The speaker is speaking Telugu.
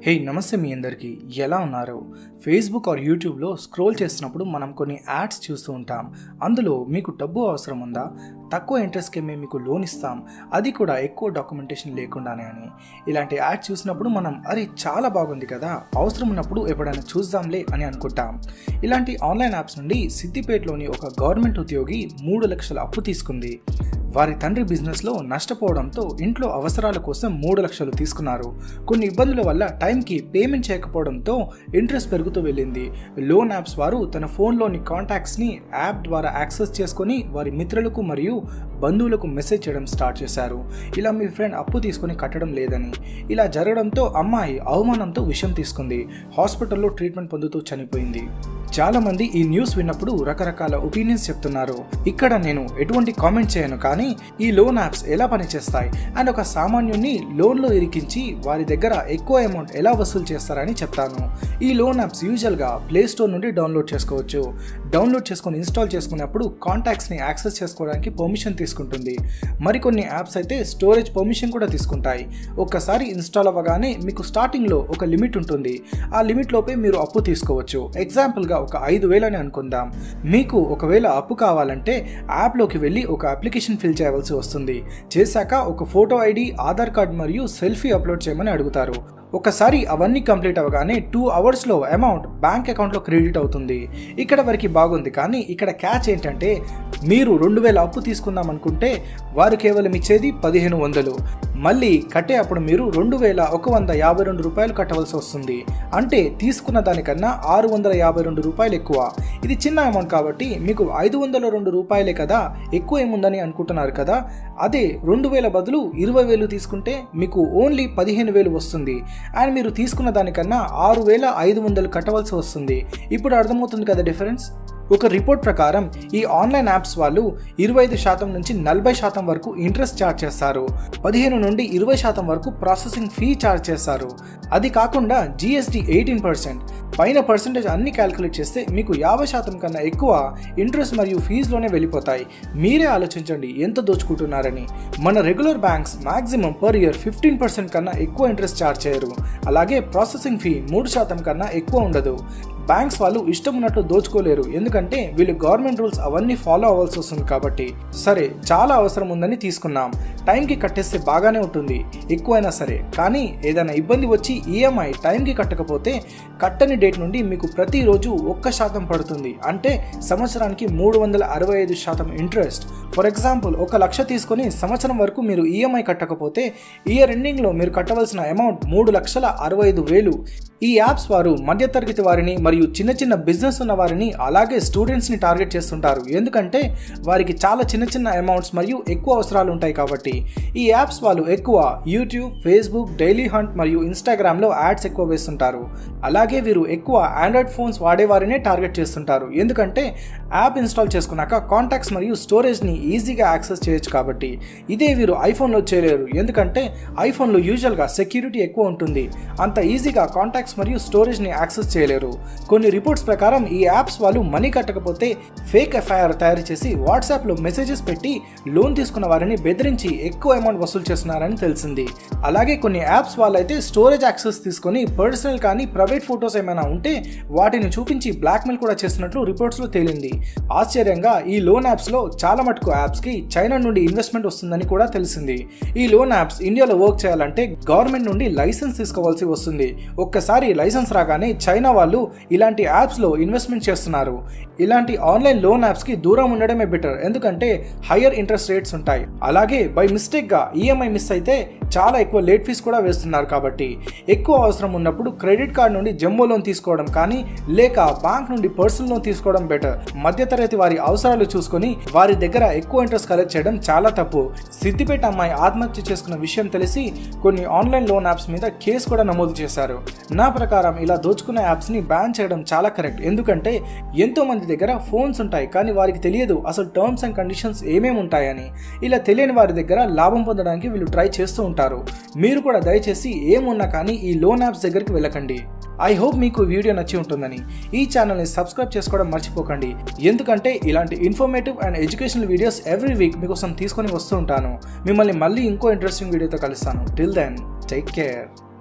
హే నమస్తే మీ అందరికీ ఎలా ఉన్నారు ఫేస్బుక్ ఆర్ యూట్యూబ్లో స్క్రోల్ చేస్తున్నప్పుడు మనం కొన్ని యాడ్స్ చూస్తూ ఉంటాం అందులో మీకు డబ్బు అవసరం ఉందా తక్కువ ఇంట్రెస్ట్కి మేము మీకు లోన్ ఇస్తాం అది కూడా ఎక్కువ డాక్యుమెంటేషన్ లేకుండానే అని ఇలాంటి యాడ్ చూసినప్పుడు మనం అరే చాలా బాగుంది కదా అవసరం ఉన్నప్పుడు ఎప్పుడైనా చూద్దాంలే అని అనుకుంటాం ఇలాంటి ఆన్లైన్ యాప్స్ నుండి సిద్దిపేటలోని ఒక గవర్నమెంట్ ఉద్యోగి మూడు లక్షల అప్పు తీసుకుంది వారి తండ్రి బిజినెస్లో నష్టపోవడంతో ఇంట్లో అవసరాల కోసం మూడు లక్షలు తీసుకున్నారు కొన్ని ఇబ్బందుల వల్ల టైంకి పేమెంట్ చేయకపోవడంతో ఇంట్రెస్ట్ పెరుగుతూ వెళ్ళింది లోన్ యాప్స్ వారు తన ఫోన్లోని కాంటాక్ట్స్ని యాప్ ద్వారా యాక్సెస్ చేసుకొని వారి మిత్రులకు మరియు బంధువులకు మెసేజ్ చేయడం స్టార్ట్ చేశారు ఇలా మీ ఫ్రెండ్ అప్పు తీసుకొని కట్టడం లేదని ఇలా జరగడంతో అమ్మాయి అవమానంతో విషయం తీసుకుంది హాస్పిటల్లో ట్రీట్మెంట్ పొందుతూ చనిపోయింది చాలా మంది ఈ న్యూస్ విన్నప్పుడు రకరకాల ఒపీనియన్స్ చెప్తున్నారు ఇక్కడ నేను ఎటువంటి కామెంట్ చేయను కానీ ఈ లోన్ యాప్స్ ఎలా పనిచేస్తాయి అండ్ ఒక సామాన్యుని లోన్లో ఇరికించి వారి దగ్గర ఎక్కువ అమౌంట్ ఎలా వసూలు చేస్తారని చెప్తాను ఈ లోన్ యాప్స్ యూజువల్గా ప్లే స్టోర్ నుండి డౌన్లోడ్ చేసుకోవచ్చు డౌన్లోడ్ చేసుకొని ఇన్స్టాల్ చేసుకున్నప్పుడు కాంటాక్ట్స్ని యాక్సెస్ చేసుకోవడానికి పర్మిషన్ తీసుకుంటుంది మరికొన్ని యాప్స్ అయితే స్టోరేజ్ పర్మిషన్ కూడా తీసుకుంటాయి ఒక్కసారి ఇన్స్టాల్ అవ్వగానే మీకు స్టార్టింగ్లో ఒక లిమిట్ ఉంటుంది ఆ లిమిట్ లోపే మీరు అప్పు తీసుకోవచ్చు ఎగ్జాంపుల్గా ఒక ఐదు వేలని అనుకుందాం మీకు ఒకవేళ అప్పు కావాలంటే యాప్లోకి వెళ్ళి ఒక అప్లికేషన్ ఫిల్ చేయవలసి వస్తుంది చేశాక ఒక ఫోటో ఐడి ఆధార్ కార్డ్ మరియు సెల్ఫీ అప్లోడ్ చేయమని అడుగుతారు ఒకసారి అవన్నీ కంప్లీట్ అవ్వగానే టూ అవర్స్లో అమౌంట్ బ్యాంక్ అకౌంట్లో క్రెడిట్ అవుతుంది ఇక్కడ వరకు బాగుంది కానీ ఇక్కడ క్యాచ్ ఏంటంటే మీరు రెండు వేల అప్పు తీసుకుందాం అనుకుంటే వారు కేవలం ఇచ్చేది పదిహేను వందలు మళ్ళీ కట్టే అప్పుడు మీరు రెండు వేల ఒక వంద యాభై రెండు రూపాయలు కట్టవలసి వస్తుంది అంటే తీసుకున్న దానికన్నా ఆరు వందల యాభై రెండు రూపాయలు ఎక్కువ ఇది చిన్న అమౌంట్ కాబట్టి మీకు ఐదు వందల రెండు రూపాయలే కదా ఎక్కువ ఏముందని అనుకుంటున్నారు కదా అదే రెండు వేల బదులు ఇరవై వేలు తీసుకుంటే మీకు ఓన్లీ పదిహేను వేలు వస్తుంది అండ్ మీరు తీసుకున్న దానికన్నా ఆరు వేల ఐదు వందలు కట్టవలసి వస్తుంది ఇప్పుడు అర్థమవుతుంది కదా డిఫరెన్స్ ఒక రిపోర్ట్ ప్రకారం ఈ ఆన్లైన్ యాప్స్ వాళ్ళు ఇరవై ఐదు శాతం నుంచి నలభై శాతం వరకు ఇంట్రెస్ట్ ఛార్జ్ చేస్తారు పదిహేను నుండి ఇరవై శాతం వరకు ప్రాసెసింగ్ ఫీ ఛార్జ్ చేస్తారు అది కాకుండా జిఎస్టీ ఎయిటీన్ పర్సెంట్ పైన పర్సెంటేజ్ అన్ని క్యాలిక్యులేట్ చేస్తే మీకు యాభై శాతం కన్నా ఎక్కువ ఇంట్రెస్ట్ మరియు ఫీజులోనే వెళ్ళిపోతాయి మీరే ఆలోచించండి ఎంత దోచుకుంటున్నారని మన regular banks maximum per year fifteen percent కన్నా ఎక్కువ ఇంట్రెస్ట్ ఛార్జ్ చేయరు అలాగే ప్రాసెసింగ్ ఫీ మూడు శాతం కన్నా ఎక్కువ ఉండదు బ్యాంక్స్ వాళ్ళు ఇష్టం ఉన్నట్లు దోచుకోలేరు ఎందుకంటే వీళ్ళు గవర్నమెంట్ రూల్స్ అవన్నీ ఫాలో అవ్వాల్సి వస్తుంది కాబట్టి సరే చాలా అవసరం ఉందని తీసుకున్నాం టైంకి కట్టేస్తే బాగానే ఉంటుంది ఎక్కువైనా సరే కానీ ఏదైనా ఇబ్బంది వచ్చి ఈఎంఐ టైంకి కట్టకపోతే కట్టని డేట్ నుండి మీకు ప్రతిరోజు ఒక్క శాతం పడుతుంది అంటే సంవత్సరానికి మూడు వందల అరవై ఐదు శాతం ఇంట్రెస్ట్ ఫర్ ఎగ్జాంపుల్ ఒక లక్ష తీసుకొని సంవత్సరం వరకు మీరు ఈఎంఐ కట్టకపోతే ఇయర్ ఎండింగ్లో మీరు కట్టవలసిన అమౌంట్ మూడు లక్షల అరవై ఐదు వేలు ఈ యాప్స్ వారు మధ్యతరగతి వారిని మరియు చిన్న చిన్న బిజినెస్ ఉన్న వారిని అలాగే స్టూడెంట్స్ని టార్గెట్ చేస్తుంటారు ఎందుకంటే వారికి చాలా చిన్న చిన్న అమౌంట్స్ మరియు ఎక్కువ అవసరాలు ఉంటాయి కాబట్టి ఈ యాప్స్ వాళ్ళు ఎక్కువ యూట్యూబ్ ఫేస్బుక్ డైలీ హంట్ మరియు ఇన్స్టాగ్రామ్లో యాడ్స్ ఎక్కువ వేస్తుంటారు అలాగే వీరు ఎక్కువ ఆండ్రాయిడ్ ఫోన్స్ వాడేవారినే టార్గెట్ చేస్తుంటారు ఎందుకంటే యాప్ ఇన్స్టాల్ చేసుకున్నాక కాంటాక్ట్స్ మరియు స్టోరేజ్ని ఈజీగా యాక్సెస్ చేయొచ్చు కాబట్టి ఇదే వీరు ఐఫోన్లో చేయలేరు ఎందుకంటే ఐఫోన్లో యూజువల్గా సెక్యూరిటీ ఎక్కువ ఉంటుంది అంత ఈజీగా కాంటాక్ట్స్ మరియు స్టోరేజ్ని యాక్సెస్ చేయలేరు కొన్ని రిపోర్ట్స్ ప్రకారం ఈ యాప్స్ వాళ్ళు మనీ కట్టకపోతే ఫేక్ ఎఫ్ఐఆర్ తయారు చేసి వాట్సాప్లో మెసేజెస్ పెట్టి లోన్ తీసుకున్న వారిని బెదిరించి ఎక్కువ అమౌంట్ వసూలు చేస్తున్నారని తెలిసింది అలాగే కొన్ని యాప్స్ వాళ్ళైతే స్టోరేజ్ యాక్సెస్ తీసుకొని పర్సనల్ కానీ ప్రైవేట్ ఫొటోస్ ఏమైనా ఉంటే వాటిని చూపించి బ్లాక్మెయిల్ కూడా చేస్తున్నట్లు రిపోర్ట్స్లో తేలింది ఆశ్చర్యంగా ఈ లోన్ యాప్స్లో చాలా మటుకు యాప్స్కి చైనా నుండి ఇన్వెస్ట్మెంట్ వస్తుందని కూడా తెలిసింది ఈ లోన్ యాప్స్ ఇండియాలో వర్క్ చేయాలంటే గవర్నమెంట్ నుండి లైసెన్స్ తీసుకోవాల్సి వస్తుంది ఒక్కసారి లైసెన్స్ రాగానే చైనా వాళ్ళు ఇలాంటి యాప్స్లో ఇన్వెస్ట్మెంట్ చేస్తున్నారు ఇలాంటి ఆన్లైన్ లోన్ యాప్స్కి దూరం ఉండడమే బెటర్ ఎందుకంటే హయ్యర్ ఇంట్రెస్ట్ రేట్స్ ఉంటాయి అలాగే బై మిస్టేక్గా ఈఎంఐ మిస్ అయితే చాలా ఎక్కువ లేట్ ఫీస్ కూడా వేస్తున్నారు కాబట్టి ఎక్కువ అవసరం ఉన్నప్పుడు క్రెడిట్ కార్డ్ నుండి జంబో లోన్ తీసుకోవడం కానీ లేక బ్యాంక్ నుండి పర్సనల్ లోన్ తీసుకోవడం బెటర్ మధ్యతరగతి వారి అవసరాలు చూసుకొని వారి దగ్గర ఎక్కువ ఇంట్రెస్ట్ కలెక్ట్ చేయడం చాలా తప్పు సిద్దిపేట అమ్మాయి ఆత్మహత్య చేసుకున్న విషయం తెలిసి కొన్ని ఆన్లైన్ లోన్ యాప్స్ మీద కేసు కూడా నమోదు చేశారు నా ప్రకారం ఇలా దోచుకున్న యాప్స్ని బ్యాన్ చేయడం చాలా కరెక్ట్ ఎందుకంటే ఎంతో మంది దగ్గర ఫోన్స్ ఉంటాయి కానీ వారికి తెలియదు అసలు టర్మ్స్ అండ్ కండిషన్స్ ఏమేమి ఉంటాయని ఇలా తెలియని వారి దగ్గర లాభం పొందడానికి వీళ్ళు ట్రై చేస్తూ ఉంటారు మీరు కూడా దయచేసి ఏమున్నా కానీ ఈ లోన్ యాప్స్ దగ్గరికి వెళ్ళకండి ఐ హోప్ మీకు వీడియో నచ్చి ఉంటుందని ఈ ఛానల్ని సబ్స్క్రైబ్ చేసుకోవడం మర్చిపోకండి ఎందుకంటే ఇలాంటి informative and educational videos every week మీకోసం తీసుకొని వస్తూ ఉంటాను మిమ్మల్ని మళ్ళీ ఇంకో ఇంట్రెస్టింగ్ వీడియోతో కలుస్తాను టిల్ దెన్ టేక్ కేర్